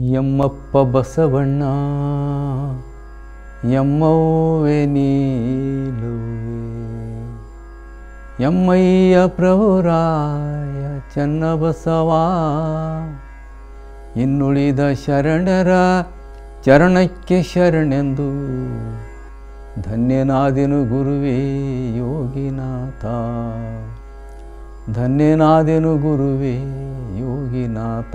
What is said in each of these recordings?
ಎಮ್ಮಪ್ಪ ಬಸವಣ್ಣ ಎಮ್ಮವ್ವೆ ನೀಲುವೆ ಎಮ್ಮಯ್ಯ ಪ್ರಭುರಾಯ ಚನ್ನಬಸವ ಇನ್ನುಳಿದ ಶರಣರ ಚರಣಕ್ಕೆ ಶರಣೆಂದು ಧನ್ಯನಾದೆನು ಗುರುವೇ ಯೋಗಿನಾಥ ಧನ್ಯನಾದೆನು ಗುರುವೇ ಯೋಗಿನಾಥ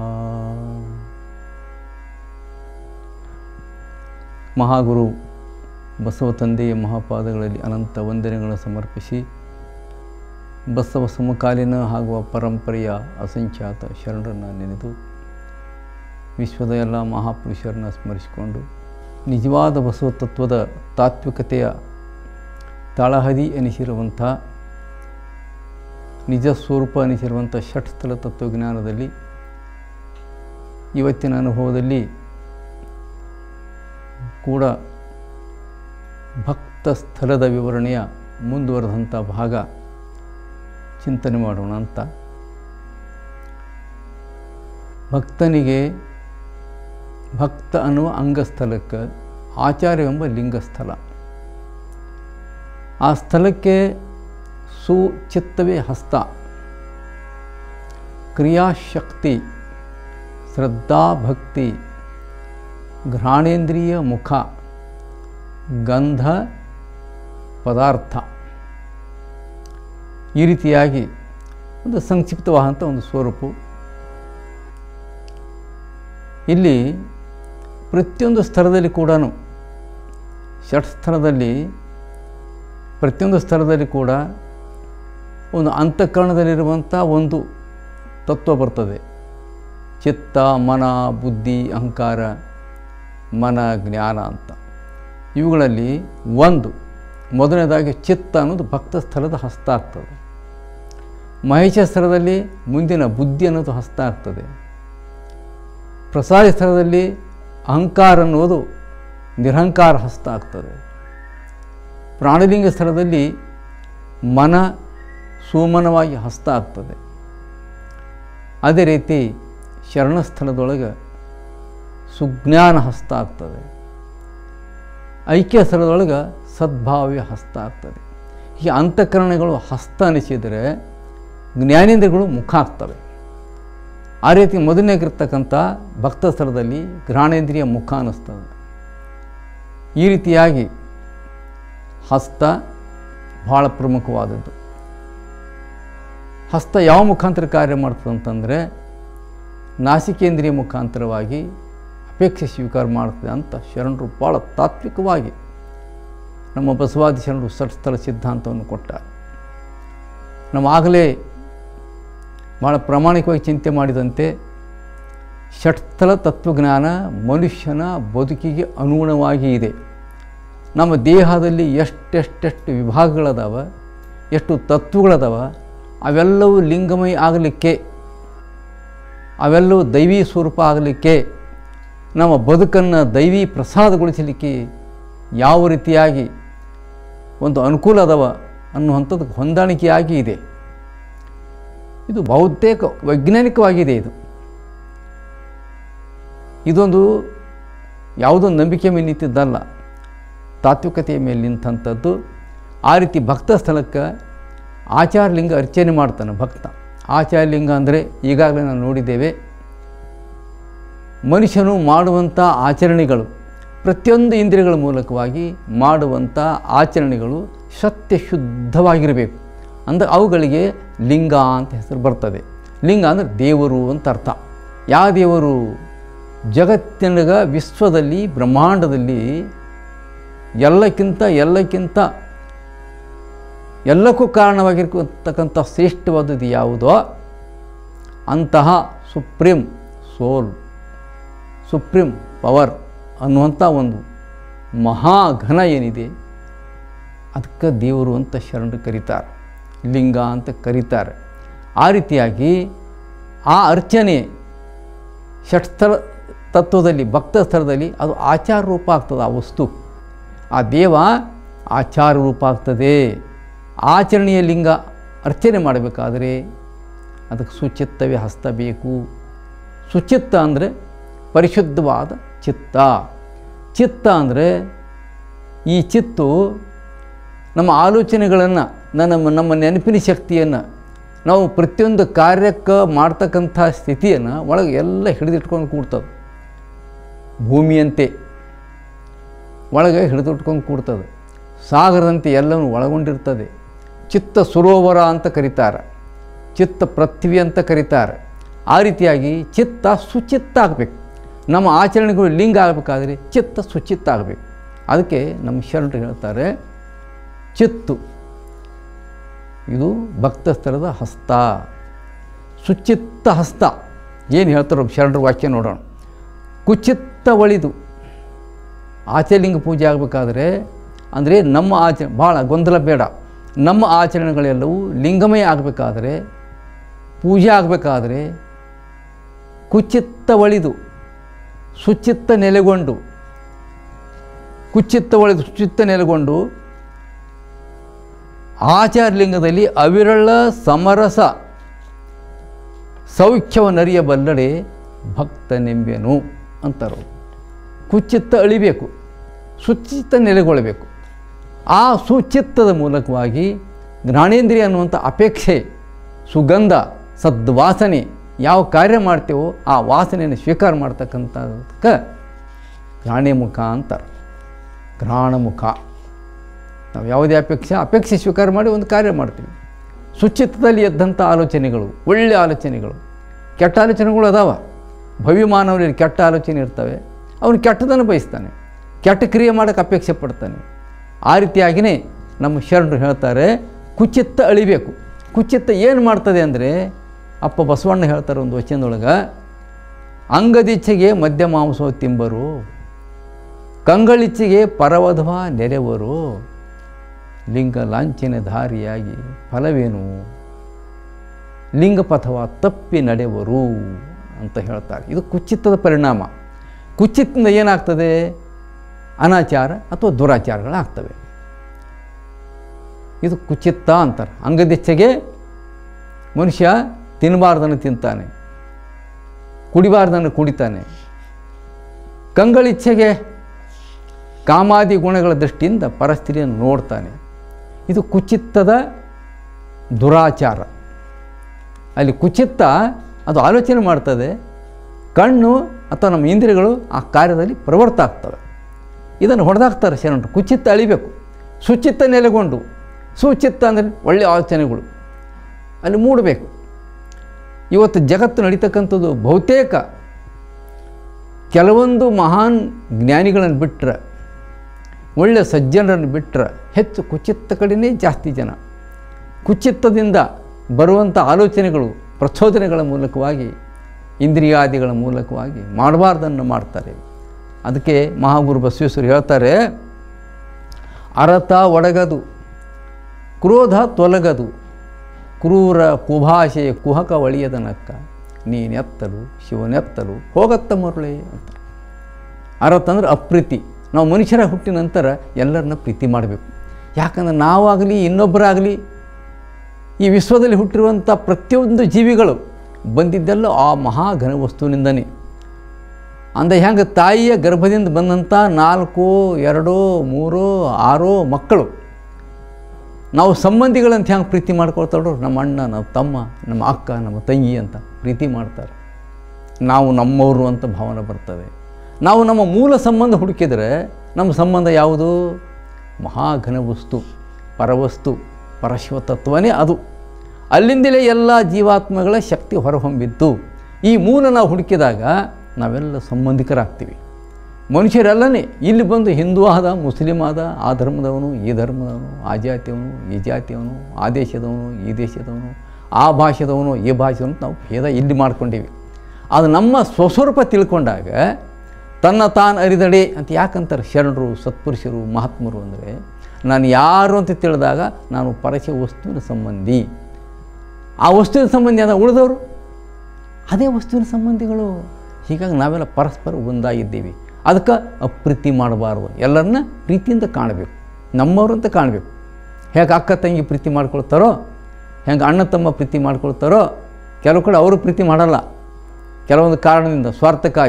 ಮಹಾಗುರು ಬಸವ ತಂದೆಯ ಮಹಾಪಾದಗಳಲ್ಲಿ ಅನಂತ ವಂದನೆಗಳನ್ನು ಸಮರ್ಪಿಸಿ ಬಸವ ಸಮಕಾಲೀನ ಹಾಗೂ ಪರಂಪರೆಯ ಅಸಂಖ್ಯಾತ ಶರಣರನ್ನು ನೆನೆದು ವಿಶ್ವದ ಎಲ್ಲ ಮಹಾಪುರುಷರನ್ನು ಸ್ಮರಿಸಿಕೊಂಡು ನಿಜವಾದ ಬಸವ ತತ್ವದ ತಾತ್ವಿಕತೆಯ ತಳಹದಿ ಎನಿಸಿರುವಂಥ ನಿಜ ಸ್ವರೂಪ ಅನಿಸಿರುವಂಥ ಷಟ್ಸ್ಥಳ ತತ್ವಜ್ಞಾನದಲ್ಲಿ ಇವತ್ತಿನ ಅನುಭವದಲ್ಲಿ ಕೂಡ ಭಕ್ತ ಸ್ಥಳದ ವಿವರಣೆಯ ಮುಂದುವರೆದಂಥ ಭಾಗ ಚಿಂತನೆ ಮಾಡೋಣ ಅಂತ ಭಕ್ತನಿಗೆ ಭಕ್ತ ಅನ್ನುವ ಅಂಗಸ್ಥಳಕ್ಕೆ ಆಚಾರ್ಯವೆಂಬ ಲಿಂಗಸ್ಥಳ ಆ ಸ್ಥಳಕ್ಕೆ ಸುಚಿತ್ತವೇ ಹಸ್ತ ಕ್ರಿಯಾಶಕ್ತಿ ಶ್ರದ್ಧಾಭಕ್ತಿ ಘ್ರಾಣೇಂದ್ರಿಯ ಮುಖ ಗಂಧ ಪದಾರ್ಥ ಈ ರೀತಿಯಾಗಿ ಒಂದು ಸಂಕ್ಷಿಪ್ತವಾದಂಥ ಒಂದು ಸ್ವರೂಪ ಇಲ್ಲಿ ಪ್ರತಿಯೊಂದು ಸ್ಥಳದಲ್ಲಿ ಕೂಡ ಷಟ್ ಸ್ಥಳದಲ್ಲಿ ಪ್ರತಿಯೊಂದು ಸ್ಥಳದಲ್ಲಿ ಕೂಡ ಒಂದು ಅಂತಃಕರಣದಲ್ಲಿರುವಂಥ ಒಂದು ತತ್ವ ಬರ್ತದೆ ಚಿತ್ತ ಮನ ಬುದ್ಧಿ ಅಹಂಕಾರ ಮನ ಜ್ಞಾನ ಅಂತ ಇವುಗಳಲ್ಲಿ ಒಂದು ಮೊದಲನೇದಾಗಿ ಚಿತ್ತ ಅನ್ನೋದು ಭಕ್ತ ಸ್ಥಳದ ಹಸ್ತ ಆಗ್ತದೆ ಮಹೇಶ ಸ್ಥಳದಲ್ಲಿ ಮುಂದಿನ ಬುದ್ಧಿ ಅನ್ನೋದು ಹಸ್ತ ಆಗ್ತದೆ ಪ್ರಸಾದ ಸ್ಥಳದಲ್ಲಿ ಅಹಂಕಾರ ಅನ್ನೋದು ನಿರಹಂಕಾರ ಹಸ್ತ ಆಗ್ತದೆ ಪ್ರಾಣಲಿಂಗ ಸ್ಥಳದಲ್ಲಿ ಮನ ಸುಮನವಾಗಿ ಹಸ್ತ ಆಗ್ತದೆ ಅದೇ ರೀತಿ ಶರಣಸ್ಥಳದೊಳಗೆ ಸುಜ್ಞಾನ ಹಸ್ತ ಆಗ್ತದೆ ಐಕ್ಯ ಸ್ಥಳದೊಳಗೆ ಸದ್ಭಾವ್ಯ ಹಸ್ತ ಆಗ್ತದೆ ಈ ಅಂತಃಕರಣಗಳು ಹಸ್ತ ಅನಿಸಿದರೆ ಜ್ಞಾನೇಂದ್ರಗಳು ಮುಖ ಆಗ್ತವೆ ಆ ರೀತಿ ಮೊದಲನೇಗಿರ್ತಕ್ಕಂಥ ಭಕ್ತ ಸ್ಥಳದಲ್ಲಿ ಘ್ರಾಣೇಂದ್ರಿಯ ಮುಖ ಅನ್ನಿಸ್ತದೆ ಈ ರೀತಿಯಾಗಿ ಹಸ್ತ ಭಾಳ ಪ್ರಮುಖವಾದದ್ದು ಹಸ್ತ ಯಾವ ಮುಖಾಂತರ ಕಾರ್ಯ ಮಾಡ್ತದೆ ಅಂತಂದರೆ ನಾಸಿಕೇಂದ್ರಿಯ ಮುಖಾಂತರವಾಗಿ ಅಪೇಕ್ಷೆ ಸ್ವೀಕಾರ ಮಾಡ್ತದೆ ಅಂತ ಶರಣರು ಭಾಳ ತಾತ್ವಿಕವಾಗಿ ನಮ್ಮ ಬಸವಾದಿ ಶರಣರು ಸಟ್ಸ್ಥಳ ಸಿದ್ಧಾಂತವನ್ನು ಕೊಟ್ಟಾರೆ ನಮ್ಮ ಆಗಲೇ ಭಾಳ ಪ್ರಾಮಾಣಿಕವಾಗಿ ಚಿಂತೆ ಮಾಡಿದಂತೆ ಷಟ್ಸ್ಥಳ ತತ್ವಜ್ಞಾನ ಮನುಷ್ಯನ ಬದುಕಿಗೆ ಅನುಗುಣವಾಗಿ ಇದೆ ನಮ್ಮ ದೇಹದಲ್ಲಿ ಎಷ್ಟೆಷ್ಟೆಷ್ಟು ವಿಭಾಗಗಳದಾವ ಎಷ್ಟು ತತ್ವಗಳದಾವ ಅವೆಲ್ಲವೂ ಲಿಂಗಮಯ ಆಗಲಿಕ್ಕೆ ಅವೆಲ್ಲವೂ ದೈವಿ ಸ್ವರೂಪ ಆಗಲಿಕ್ಕೆ ನಮ್ಮ ಬದುಕನ್ನು ದೈವಿ ಪ್ರಸಾದಗೊಳಿಸಲಿಕ್ಕೆ ಯಾವ ರೀತಿಯಾಗಿ ಒಂದು ಅನುಕೂಲ ಅದಾವ ಅನ್ನುವಂಥದ್ದು ಹೊಂದಾಣಿಕೆಯಾಗಿ ಇದೆ ಇದು ಬಹುತೇಕ ವೈಜ್ಞಾನಿಕವಾಗಿದೆ ಇದು ಇದೊಂದು ಯಾವುದೋ ನಂಬಿಕೆ ಮೇಲೆ ನಿಂತಿದ್ದಲ್ಲ ತಾತ್ವಿಕತೆಯ ಮೇಲೆ ನಿಂತಂಥದ್ದು ಆ ರೀತಿ ಭಕ್ತ ಸ್ಥಳಕ್ಕೆ ಆಚಾರಲಿಂಗ ಅರ್ಚನೆ ಮಾಡ್ತಾನೆ ಭಕ್ತ ಆಚಾರಲಿಂಗ ಅಂದರೆ ಈಗಾಗಲೇ ನಾವು ನೋಡಿದ್ದೇವೆ ಮನುಷ್ಯನು ಮಾಡುವಂಥ ಆಚರಣೆಗಳು ಪ್ರತಿಯೊಂದು ಇಂದ್ರಿಯಗಳ ಮೂಲಕವಾಗಿ ಮಾಡುವಂಥ ಆಚರಣೆಗಳು ಸತ್ಯ ಶುದ್ಧವಾಗಿರಬೇಕು ಅಂದರೆ ಅವುಗಳಿಗೆ ಲಿಂಗ ಅಂತ ಹೆಸರು ಬರ್ತದೆ ಲಿಂಗ ಅಂದರೆ ದೇವರು ಅಂತ ಅರ್ಥ ಯಾವ ದೇವರು ಜಗತ್ತಿನಗ ವಿಶ್ವದಲ್ಲಿ ಬ್ರಹ್ಮಾಂಡದಲ್ಲಿ ಎಲ್ಲಕ್ಕಿಂತ ಎಲ್ಲಕ್ಕಿಂತ ಎಲ್ಲಕ್ಕೂ ಕಾರಣವಾಗಿರ್ತಕ್ಕಂಥ ಶ್ರೇಷ್ಠವಾದದ್ದು ಯಾವುದೋ ಅಂತಹ ಸುಪ್ರೀಂ ಸೋಲ್ ಸುಪ್ರೀಂ ಪವರ್ ಅನ್ನುವಂಥ ಒಂದು ಮಹಾಘನ ಏನಿದೆ ಅದಕ್ಕೆ ದೇವರು ಅಂತ ಶರಣರು ಕರೀತಾರೆ ಲಿಂಗ ಅಂತ ಕರೀತಾರೆ ಆ ರೀತಿಯಾಗಿ ಆ ಅರ್ಚನೆ ಷಟ್ಸ್ಥಳ ತತ್ವದಲ್ಲಿ ಭಕ್ತ ಸ್ಥಳದಲ್ಲಿ ಅದು ಆಚಾರ ರೂಪ ಆಗ್ತದೆ ಆ ವಸ್ತು ಆ ದೇವ ಆಚಾರ ರೂಪ ಆಗ್ತದೆ ಆಚರಣೆಯ ಲಿಂಗ ಅರ್ಚನೆ ಮಾಡಬೇಕಾದರೆ ಅದಕ್ಕೆ ಸುಚಿತ್ತವೇ ಹಸ್ತ ಬೇಕು ಸುಚಿತ್ತ ಅಂದರೆ ಪರಿಶುದ್ಧವಾದ ಚಿತ್ತ ಚಿತ್ತ ಅಂದರೆ ಈ ಚಿತ್ತು ನಮ್ಮ ಆಲೋಚನೆಗಳನ್ನು ನಮ್ಮ ನಮ್ಮ ನೆನಪಿನ ಶಕ್ತಿಯನ್ನು ನಾವು ಪ್ರತಿಯೊಂದು ಕಾರ್ಯಕ್ಕೆ ಮಾಡ್ತಕ್ಕಂಥ ಸ್ಥಿತಿಯನ್ನು ಒಳಗೆ ಎಲ್ಲ ಹಿಡಿದಿಟ್ಕೊಂಡು ಕೂಡ್ತದೆ ಭೂಮಿಯಂತೆ ಒಳಗೆ ಹಿಡಿದಿಟ್ಕೊಂಡು ಕೂಡ್ತದೆ ಸಾಗರದಂತೆ ಎಲ್ಲವನ್ನು ಒಳಗೊಂಡಿರ್ತದೆ ಚಿತ್ತ ಸರೋವರ ಅಂತ ಕರೀತಾರೆ ಚಿತ್ತ ಪೃಥ್ವಿ ಅಂತ ಕರೀತಾರೆ ಆ ರೀತಿಯಾಗಿ ಚಿತ್ತ ಸುಚಿತ್ತ ಆಗಬೇಕು ನಮ್ಮ ಆಚರಣೆಗಳು ಲಿಂಗ ಆಗಬೇಕಾದ್ರೆ ಚಿತ್ತ ಸುಚಿತ್ತ ಆಗಬೇಕು ಅದಕ್ಕೆ ನಮ್ಮ ಶರಣರು ಹೇಳ್ತಾರೆ ಚಿತ್ತು ಇದು ಭಕ್ತ ಸ್ಥಳದ ಹಸ್ತ ಸುಚಿತ್ತ ಹಸ್ತ ಏನು ಹೇಳ್ತಾರೋ ಶರಣರ ವಾಕ್ಯ ನೋಡೋಣ ಕುಚಿತ್ತ ಒಳಿದು ಆಚಲಿಂಗ ಪೂಜೆ ಆಗಬೇಕಾದ್ರೆ ಅಂದರೆ ನಮ್ಮ ಆಚರಣೆ ಭಾಳ ಗೊಂದಲ ಬೇಡ ನಮ್ಮ ಆಚರಣೆಗಳೆಲ್ಲವೂ ಲಿಂಗಮಯ ಆಗಬೇಕಾದ್ರೆ ಪೂಜೆ ಆಗಬೇಕಾದ್ರೆ ಕುಚಿತ್ತ ಒಳಿದು ಸುಚಿತ್ತ ನೆಲೆಗೊಂಡು ಕುಚಿತ್ತ ಒಳೆದು ಸುಚಿತ್ತ ನೆಲೆಗೊಂಡು ಆಚಾರಲಿಂಗದಲ್ಲಿ ಅವಿರಳ ಸಮರಸ ಸೌಖ್ಯವನ್ನರಿಯಬಲ್ಲಡೆ ಭಕ್ತನೆಂಬೆನು ಅಂತಾರೆ ಕುಚಿತ್ತ ಅಳಿಬೇಕು ಸುಚಿತ್ತ ನೆಲೆಗೊಳ್ಳಬೇಕು ಆ ಸುಚಿತ್ತದ ಮೂಲಕವಾಗಿ ಜ್ಞಾನೇಂದ್ರಿಯ ಅನ್ನುವಂಥ ಅಪೇಕ್ಷೆ ಸುಗಂಧ ಸದ್ವಾಸನೆ ಯಾವ ಕಾರ್ಯ ಮಾಡ್ತೇವೋ ಆ ವಾಸನೆಯನ್ನು ಸ್ವೀಕಾರ ಮಾಡ್ತಕ್ಕಂಥದಕ್ಕೆ ಘ್ರಾಣ್ಯಮುಖ ಅಂತಾರೆ ಘ್ರಾಣಮುಖ ನಾವು ಯಾವುದೇ ಅಪೇಕ್ಷೆ ಅಪೇಕ್ಷೆ ಸ್ವೀಕಾರ ಮಾಡಿ ಒಂದು ಕಾರ್ಯ ಮಾಡ್ತೀವಿ ಸುಚಿತ್ತದಲ್ಲಿ ಎದ್ದಂಥ ಆಲೋಚನೆಗಳು ಒಳ್ಳೆಯ ಆಲೋಚನೆಗಳು ಕೆಟ್ಟ ಆಲೋಚನೆಗಳು ಅದಾವ ಭವಿ ಮಾನವರಲ್ಲಿ ಕೆಟ್ಟ ಆಲೋಚನೆ ಇರ್ತವೆ ಅವನು ಕೆಟ್ಟದನ್ನು ಬಯಸ್ತಾನೆ ಕೆಟ್ಟ ಕ್ರಿಯೆ ಮಾಡೋಕ್ಕೆ ಅಪೇಕ್ಷೆ ಪಡ್ತಾನೆ ಆ ರೀತಿಯಾಗಿಯೇ ನಮ್ಮ ಶರಣರು ಹೇಳ್ತಾರೆ ಕುಚಿತ್ತ ಅಳಿಬೇಕು ಕುಚಿತ್ತ ಏನು ಮಾಡ್ತದೆ ಅಂದರೆ ಅಪ್ಪ ಬಸವಣ್ಣ ಹೇಳ್ತಾರೆ ಒಂದು ವಚನದೊಳಗೆ ಅಂಗದಿಚ್ಛೆಗೆ ಮದ್ಯ ಮಾಂಸ ತಿಂಬರು ಕಂಗಳಿಚ್ಛೆಗೆ ಪರವಧವ ನೆರೆವರು ಲಿಂಗ ಲಾಂಛನ ಧಾರಿಯಾಗಿ ಫಲವೇನು ಲಿಂಗಪಥವ ತಪ್ಪಿ ನಡೆವರು ಅಂತ ಹೇಳ್ತಾರೆ ಇದು ಕುಚಿತ್ತದ ಪರಿಣಾಮ ಕುಚಿತ್ತಿಂದ ಏನಾಗ್ತದೆ ಅನಾಚಾರ ಅಥವಾ ದುರಾಚಾರಗಳಾಗ್ತವೆ ಇದು ಕುಚಿತ್ತ ಅಂತಾರೆ ಅಂಗದಿಚ್ಛೆಗೆ ಮನುಷ್ಯ ತಿನ್ನಬಾರ್ದನ್ನು ತಿಂತಾನೆ ಕುಡಿಬಾರ್ದನ್ನು ಕುಡಿತಾನೆ ಕಂಗಳಿಚ್ಛೆಗೆ ಕಾಮಾದಿ ಗುಣಗಳ ದೃಷ್ಟಿಯಿಂದ ಪರಸ್ತ್ರೀಯನ್ನು ನೋಡ್ತಾನೆ ಇದು ಕುಚಿತ್ತದ ದುರಾಚಾರ ಅಲ್ಲಿ ಕುಚಿತ್ತ ಅದು ಆಲೋಚನೆ ಮಾಡ್ತದೆ ಕಣ್ಣು ಅಥವಾ ನಮ್ಮ ಇಂದ್ರಿಯಗಳು ಆ ಕಾರ್ಯದಲ್ಲಿ ಪ್ರವರ್ತ ಆಗ್ತವೆ ಇದನ್ನು ಹೊಡೆದಾಕ್ತಾರೆ ಶರಣರು ಕುಚಿತ್ತ ಅಳಿಬೇಕು ಸುಚಿತ್ತ ನೆಲೆಗೊಂಡು ಸುಚಿತ್ತ ಅಂದರೆ ಒಳ್ಳೆಯ ಆಲೋಚನೆಗಳು ಅಲ್ಲಿ ಮೂಡಬೇಕು ಇವತ್ತು ಜಗತ್ತು ನಡೀತಕ್ಕಂಥದ್ದು ಬಹುತೇಕ ಕೆಲವೊಂದು ಮಹಾನ್ ಜ್ಞಾನಿಗಳನ್ನು ಬಿಟ್ಟರೆ ಒಳ್ಳೆಯ ಸಜ್ಜನರನ್ನು ಬಿಟ್ಟರೆ ಹೆಚ್ಚು ಕುಚಿತ್ತ ಕಡೆಯೇ ಜಾಸ್ತಿ ಜನ ಕುಚಿತ್ತದಿಂದ ಬರುವಂಥ ಆಲೋಚನೆಗಳು ಪ್ರಚೋದನೆಗಳ ಮೂಲಕವಾಗಿ ಇಂದ್ರಿಯಾದಿಗಳ ಮೂಲಕವಾಗಿ ಮಾಡಬಾರ್ದನ್ನು ಮಾಡ್ತಾರೆ ಅದಕ್ಕೆ ಮಹಾಗುರು ಬಸವೇಶ್ವರು ಹೇಳ್ತಾರೆ ಅರತ ಒಡಗದು ಕ್ರೋಧ ತೊಲಗದು ಕ್ರೂರ ಕುಭಾಷೆಯ ಕುಹಕ ಒಳಿಯದನಕ್ಕ ನೀನೆತ್ತಲು ಶಿವನೆತ್ತಲು ಹೋಗತ್ತ ಮರುಳೆ ಅಂತ ಅರತಂದ್ರೆ ಅಪ್ರೀತಿ ನಾವು ಮನುಷ್ಯರ ಹುಟ್ಟಿದ ನಂತರ ಎಲ್ಲರನ್ನ ಪ್ರೀತಿ ಮಾಡಬೇಕು ಯಾಕಂದ್ರೆ ನಾವಾಗಲಿ ಇನ್ನೊಬ್ಬರಾಗಲಿ ಈ ವಿಶ್ವದಲ್ಲಿ ಹುಟ್ಟಿರುವಂಥ ಪ್ರತಿಯೊಂದು ಜೀವಿಗಳು ಬಂದಿದ್ದೆಲ್ಲ ಆ ಮಹಾಘನ ವಸ್ತುವಿನಿಂದನೇ ಅಂದ ಹೆಂಗೆ ತಾಯಿಯ ಗರ್ಭದಿಂದ ಬಂದಂಥ ನಾಲ್ಕು ಎರಡು ಮೂರು ಆರು ಮಕ್ಕಳು ನಾವು ಸಂಬಂಧಿಗಳಂತ ಹೆಂಗೆ ಪ್ರೀತಿ ಮಾಡ್ಕೊಳ್ತಾರೋ ನಮ್ಮ ಅಣ್ಣ ನಮ್ಮ ತಮ್ಮ ನಮ್ಮ ಅಕ್ಕ ನಮ್ಮ ತಂಗಿ ಅಂತ ಪ್ರೀತಿ ಮಾಡ್ತಾರೆ ನಾವು ನಮ್ಮವರು ಅಂತ ಭಾವನೆ ಬರ್ತದೆ ನಾವು ನಮ್ಮ ಮೂಲ ಸಂಬಂಧ ಹುಡುಕಿದರೆ ನಮ್ಮ ಸಂಬಂಧ ಯಾವುದು ಮಹಾಘನ ವಸ್ತು ಪರವಸ್ತು ಪರಶಿವ ತತ್ವನೇ ಅದು ಅಲ್ಲಿಂದಲೇ ಎಲ್ಲ ಜೀವಾತ್ಮಗಳ ಶಕ್ತಿ ಹೊರಹೊಮ್ಮಿದ್ದು ಈ ಮೂಲ ನಾವು ಹುಡುಕಿದಾಗ ನಾವೆಲ್ಲ ಸಂಬಂಧಿಕರಾಗ್ತೀವಿ ಮನುಷ್ಯರೆಲ್ಲನೇ ಇಲ್ಲಿ ಬಂದು ಹಿಂದೂ ಆದ ಮುಸ್ಲಿಂ ಆದ ಆ ಧರ್ಮದವನು ಈ ಧರ್ಮದವನು ಆ ಜಾತಿಯವನು ಈ ಜಾತಿಯವನು ಆ ದೇಶದವನು ಈ ದೇಶದವನು ಆ ಭಾಷೆದವನು ಈ ಭಾಷೆದವನು ನಾವು ಭೇದ ಇಲ್ಲಿ ಮಾಡ್ಕೊಂಡೀವಿ ಅದು ನಮ್ಮ ಸ್ವಸ್ವರೂಪ ತಿಳ್ಕೊಂಡಾಗ ತನ್ನ ತಾನು ಅರಿದಡೆ ಅಂತ ಯಾಕಂತಾರೆ ಶರಣರು ಸತ್ಪುರುಷರು ಮಹಾತ್ಮರು ಅಂದರೆ ನಾನು ಯಾರು ಅಂತ ತಿಳಿದಾಗ ನಾನು ಪರಶ ವಸ್ತುವಿನ ಸಂಬಂಧಿ ಆ ವಸ್ತುವಿನ ಸಂಬಂಧಿ ಅದ ಉಳಿದವರು ಅದೇ ವಸ್ತುವಿನ ಸಂಬಂಧಿಗಳು ಹೀಗಾಗಿ ನಾವೆಲ್ಲ ಪರಸ್ಪರ ಒಂದಾಗಿದ್ದೀವಿ ಅದಕ್ಕೆ ಅಪ್ರೀತಿ ಮಾಡಬಾರ್ದು ಎಲ್ಲರನ್ನ ಪ್ರೀತಿಯಿಂದ ಕಾಣಬೇಕು ನಮ್ಮವರು ಅಂತ ಕಾಣಬೇಕು ಹೇಗೆ ಅಕ್ಕ ತಂಗಿ ಪ್ರೀತಿ ಮಾಡ್ಕೊಳ್ತಾರೋ ಹೆಂಗೆ ಅಣ್ಣ ತಮ್ಮ ಪ್ರೀತಿ ಮಾಡ್ಕೊಳ್ತಾರೋ ಕೆಲವು ಕಡೆ ಅವರು ಪ್ರೀತಿ ಮಾಡಲ್ಲ ಕೆಲವೊಂದು ಕಾರಣದಿಂದ ಸ್ವಾರ್ಥಕ್ಕಾಗಿ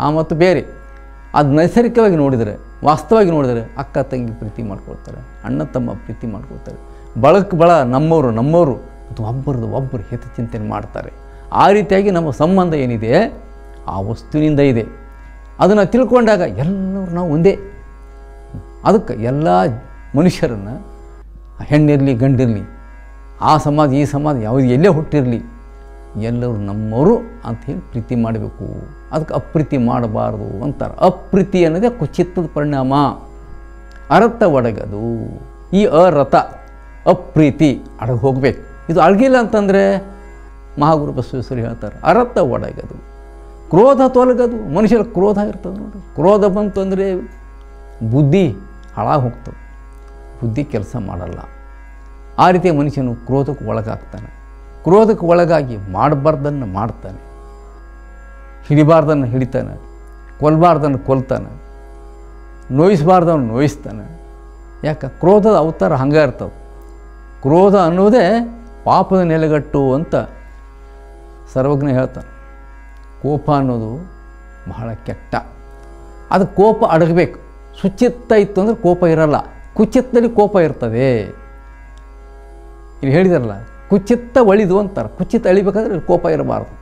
ಆ ಮತ್ತು ಬೇರೆ ಅದು ನೈಸರ್ಗಿಕವಾಗಿ ನೋಡಿದರೆ ವಾಸ್ತವವಾಗಿ ನೋಡಿದರೆ ಅಕ್ಕ ತಂಗಿ ಪ್ರೀತಿ ಮಾಡ್ಕೊಳ್ತಾರೆ ಅಣ್ಣ ತಮ್ಮ ಪ್ರೀತಿ ಮಾಡ್ಕೊಳ್ತಾರೆ ಬಳಕ್ಕೆ ಬಳ ನಮ್ಮವರು ನಮ್ಮವರು ಮತ್ತು ಒಬ್ಬರದು ಒಬ್ಬರು ಹಿತಚಿಂತನೆ ಮಾಡ್ತಾರೆ ಆ ರೀತಿಯಾಗಿ ನಮ್ಮ ಸಂಬಂಧ ಏನಿದೆ ಆ ವಸ್ತುವಿನಿಂದ ಇದೆ ಅದನ್ನು ತಿಳ್ಕೊಂಡಾಗ ಎಲ್ಲರೂ ನಾವು ಒಂದೇ ಅದಕ್ಕೆ ಎಲ್ಲ ಮನುಷ್ಯರನ್ನು ಹೆಣ್ಣಿರಲಿ ಗಂಡಿರಲಿ ಆ ಸಮಾಜ ಈ ಸಮಾಜ ಯಾವುದು ಎಲ್ಲೇ ಹುಟ್ಟಿರಲಿ ಎಲ್ಲರೂ ನಮ್ಮವರು ಅಂತ ಹೇಳಿ ಪ್ರೀತಿ ಮಾಡಬೇಕು ಅದಕ್ಕೆ ಅಪ್ರೀತಿ ಮಾಡಬಾರ್ದು ಅಂತಾರೆ ಅಪ್ರೀತಿ ಅನ್ನೋದೇ ಕುಚಿತ್ತದ ಪರಿಣಾಮ ಅರಥ ಒಡಗದು ಈ ಅರಥ ಅಪ್ರೀತಿ ಅಡಗ ಹೋಗ್ಬೇಕು ಇದು ಅಳಗಿಲ್ಲ ಅಂತಂದರೆ ಮಹಾಗುರು ಬಸವೇಶ್ವರಿ ಹೇಳ್ತಾರೆ ಅರಥ ಒಡಗದು ಕ್ರೋಧ ತೊಲಗದು ಮನುಷ್ಯರ ಕ್ರೋಧ ಇರ್ತದೆ ನೋಡಿ ಕ್ರೋಧ ಬಂತು ಅಂದರೆ ಬುದ್ಧಿ ಹಾಳಾಗಿ ಹೋಗ್ತದೆ ಬುದ್ಧಿ ಕೆಲಸ ಮಾಡಲ್ಲ ಆ ರೀತಿಯ ಮನುಷ್ಯನು ಕ್ರೋಧಕ್ಕೆ ಒಳಗಾಗ್ತಾನೆ ಕ್ರೋಧಕ್ಕೆ ಒಳಗಾಗಿ ಮಾಡಬಾರ್ದನ್ನು ಮಾಡ್ತಾನೆ ಹಿಡಿಬಾರ್ದನ್ನು ಹಿಡಿತಾನೆ ಕೊಲ್ಬಾರ್ದನ್ನು ಕೊಲ್ತಾನೆ ನೋಯಿಸಬಾರ್ದನ್ನು ನೋಯಿಸ್ತಾನೆ ಯಾಕೆ ಕ್ರೋಧದ ಅವತಾರ ಹಂಗೆ ಇರ್ತದೆ ಕ್ರೋಧ ಅನ್ನೋದೇ ಪಾಪದ ನೆಲೆಗಟ್ಟು ಅಂತ ಸರ್ವಜ್ಞ ಹೇಳ್ತಾನೆ ಕೋಪ ಅನ್ನೋದು ಬಹಳ ಕೆಟ್ಟ ಅದು ಕೋಪ ಅಡಗಬೇಕು ಸುಚಿತ್ತ ಇತ್ತು ಅಂದರೆ ಕೋಪ ಇರಲ್ಲ ಕುಚಿತ್ತದಲ್ಲಿ ಕೋಪ ಇರ್ತದೆ ಇಲ್ಲಿ ಹೇಳಿದಾರಲ್ಲ ಕುಚಿತ್ತ ಒಳಿದು ಅಂತಾರೆ ಕುಚಿತ್ತ ಅಳಿಬೇಕಾದ್ರೆ ಕೋಪ ಇರಬಾರ್ದು